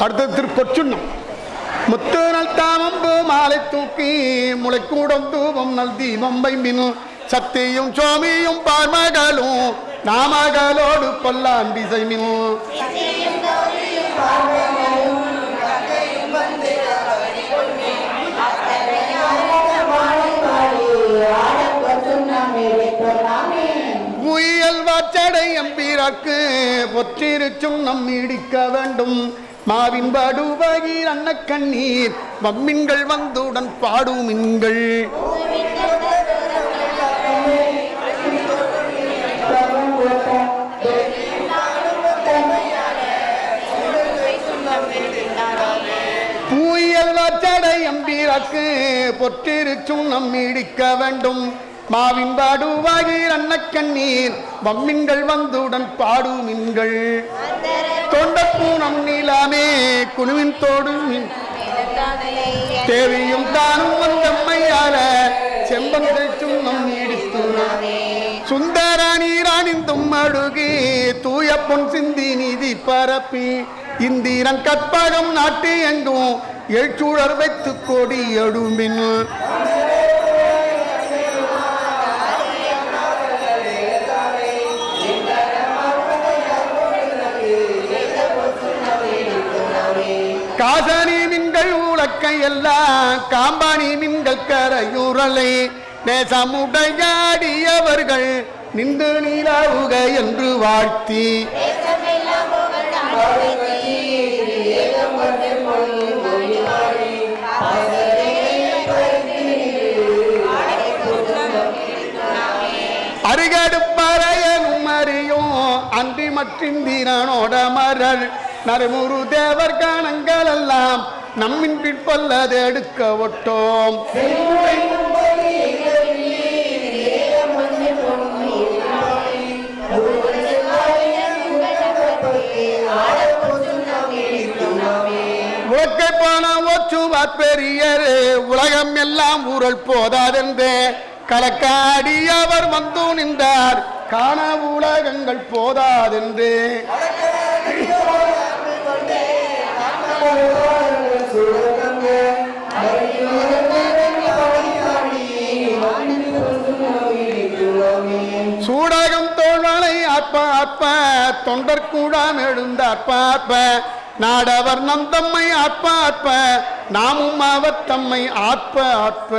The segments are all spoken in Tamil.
அடுத்தது திரு பொச்சுண்ணம் முத்து நல் தாமம்பு மாலை தூக்கி முளைக்கூடம் தூபம் நல் தீபம் வைம்பின் சத்தியும் சோமியும் பார்மகளும் நாமகளோடு பல்லாண்டி செய்மின் உயல் வாச்சடை எம்பீராக்கு பொற்றிருச்சும் நம் இடிக்க வேண்டும் மாவின் படுவகீர் அன்ன கண்ணீர் வம்மின்கள் வந்துடன் பாடுமின்கள் பூயல் வாச்சடை எம்பீராக்கு பொற்றிருச்சும் நம் இடிக்க வேண்டும் மாவின் பாடுவாகீர் அன்ன கண்ணீர் வம்மின்கள் வந்துடன் பாடுமின்கள் தொண்டப்பூனம் நீலாமே குழுவின் தோடு மின் தேவியும் தானும் வந்தம்மையால செம்பன் தேச்சும் நம் நீடித்துள்ளாரே சுந்தர நீராணிந்தும் அழுகி தூய பொன் சிந்தி நீதி பரப்பி இந்திரன் கற்பகம் நாட்டு எங்கும் எழுச்சூழர் வைத்து கொடி எடுமின் காசனி மின்கள் உலக்கை எல்லாம் காம்பானி மின்கள் கரையுரலை நேசமுடையாடியவர்கள் நின்று நீலாவுக என்று வாழ்த்தி அருகடுப்பறையனும் அறியும் அன்றி மற்றிந்திரனோட மரல் நறுமுறு தேவர் கணங்கள் எல்லாம் நம்மின் பிற்பல்லது எடுக்க ஒட்டோம் உலக்கை போன ஒச்சுவார் பெரியர் உலகம் எல்லாம் ஊரல் போதாதென்றே கலக்காடி அவர் வந்து நின்றார் காண உலகங்கள் போதாதென்றே சூடகம் தோழலை ஆற்ப ஆற்ப தொண்டர் கூடாம் எழுந்த ஆற்ப ஆற்ப நாடவர் நம் தம்மை ஆற்ப ஆற்ப நாமும் அவர் தம்மை ஆற்ப ஆற்ப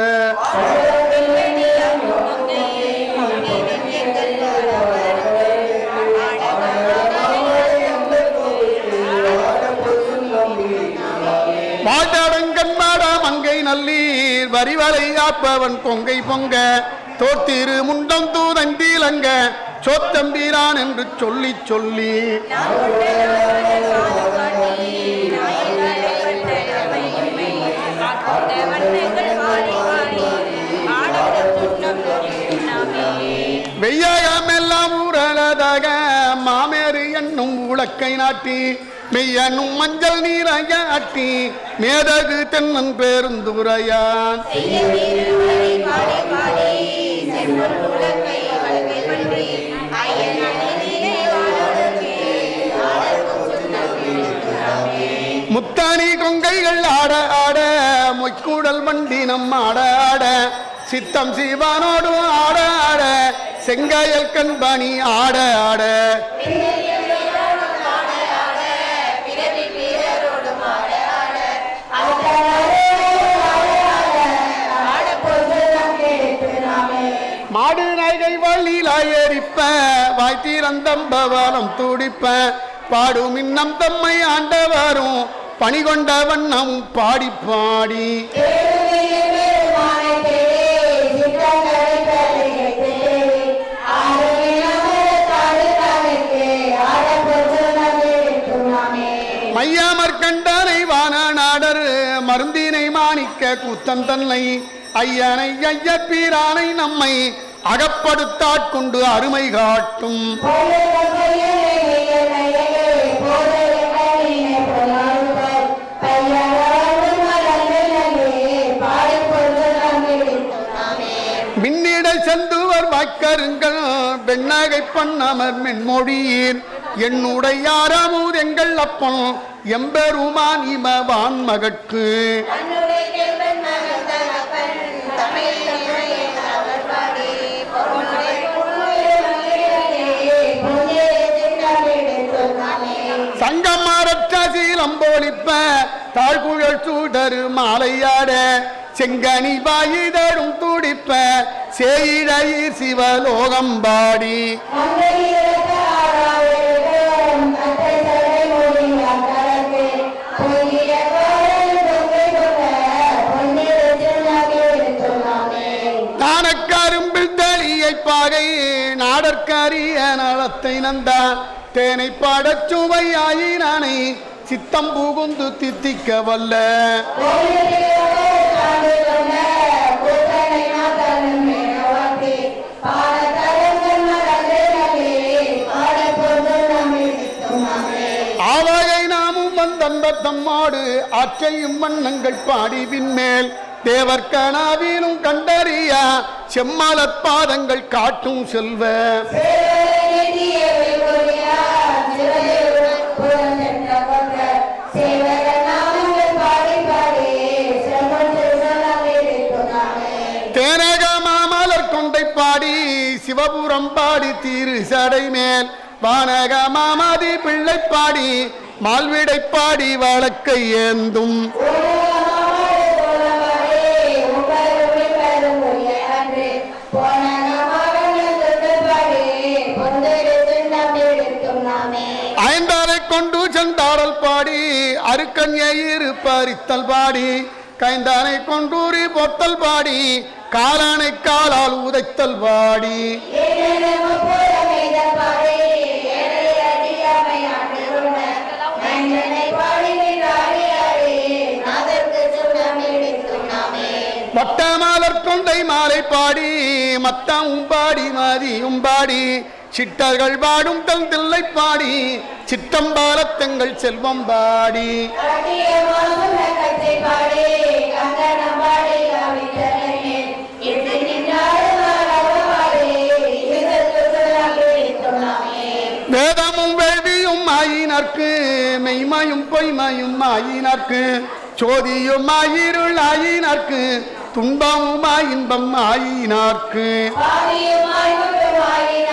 வாட்டடங்கன் மாடா மங்கை நல்லீர் வரிவலை ஆப்பவன் கொங்கை பொங்க தோத்திரு முண்டம் தூதந்தீலங்க சோத்தம்பீரான் என்று சொல்லி சொல்லி வெய்யாயம் எல்லாம் ஊரலதாக மாமேறு என்னும் உலக்கை நாட்டி மெய்யனும் மஞ்சள் நீரைய அட்டி மேதகு தென்னன் பேருந்துரையான் முத்தாணி கொங்கைகள் ஆட ஆட மொய்க்கூடல் வண்டி நம் ஆட ஆட சித்தம் சிவானோடு ஆட ஆட செங்காயல் கண்பணி ஆட ஆட மாடு நாய்கை வள்ளிலா எரிப்ப வாய் தீரந்தம்பவனம் துடிப்ப பாடும் இன்னம் தம்மை ஆண்டவரும் பணி கொண்ட வண்ணம் பாடி பாடி மையாமர் கண்டனை வான நாடர் மருந்தினை மாணிக்க கூத்தன் தன்னை ஐயனை ஐயப்பீரானை நம்மை அகப்படுத்தாட்கொண்டு அருமை காட்டும் மின்னிட செந்துவர் வாய்க்கருங்கள் வெண்ணகை பண்ணமர் மென்மொழியீர் என்னுடைய அறமுது எங்கள் அப்பன் எம்பெருமான் இமவான் மகட்கு தன்னுடைய செல்வன் மகன் தகப்பன் தமிழ் தமிழே அவர் பாடி பொருளுடைய பொருளுடைய மகிழ்ச்சியே பொன்னே திண்ணமிடு சொன்னானே சங்கமாரற்ற சீலம் போலிப்ப தாழ்குழல் சூடரு மாலையாட செங்கனி வாயிதழும் துடிப்ப சேயிழையீர் சிவலோகம் பாடி மங்கையிரத்த ஆறாயிரம் அத்தை தடை மொழி அக்கரத்து பொங்கிய காரல் தொங்கை தொங்க பொன்னே திண்ணமிடு சொன்னானே நாணக்கரும்பில் தளியை பாகை நாடற்கரிய நலத்தை நந்தா தேனை பாடச் சுவையாயினானை சித்தம் புகுந்து தித்திக்க வல்ல ஆவாயை நாமும் வந்தந்த தம்மாடு ஆற்றையும் வண்ணங்கள் பாடி விண்மேல் தேவர் கனாவிலும் கண்டறியா செம்மலத் பாதங்கள் காட்டும் செல்வ தேனக மாமலர் கொண்டை பாடி சிவபுரம் பாடி தீரு சடை மேல் வானக மாமாதி பிள்ளை பாடி மால்விடை பாடி வழக்கை ஏந்தும் ஐந்தாரை கொண்டு சென்றாடல் பாடி அருக்கண்யயிரு பறித்தல் பாடி கைந்தானை கொண்டூரி பொத்தல் பாடி காலானை காலால் உதைத்தல் பாடி வட்டமாலர் கொண்டை மாலை பாடி மத்தமும் பாடி மதியும் பாடி சிட்டர்கள் பாடும் தல் தில்லை பாடி சிற்றம்பாலத்தங்கள் செல்வம் பாடி வேதமும் வேள்வியும் ஆயினர்க்கு மெய்மையும் பொய்மையும் ஆயினர்க்கு சோதியும் ஆயிருள் ஆயினர்க்கு துன்பமும் இன்பம் ஆயினார்க்கு ஆயினார்க்கு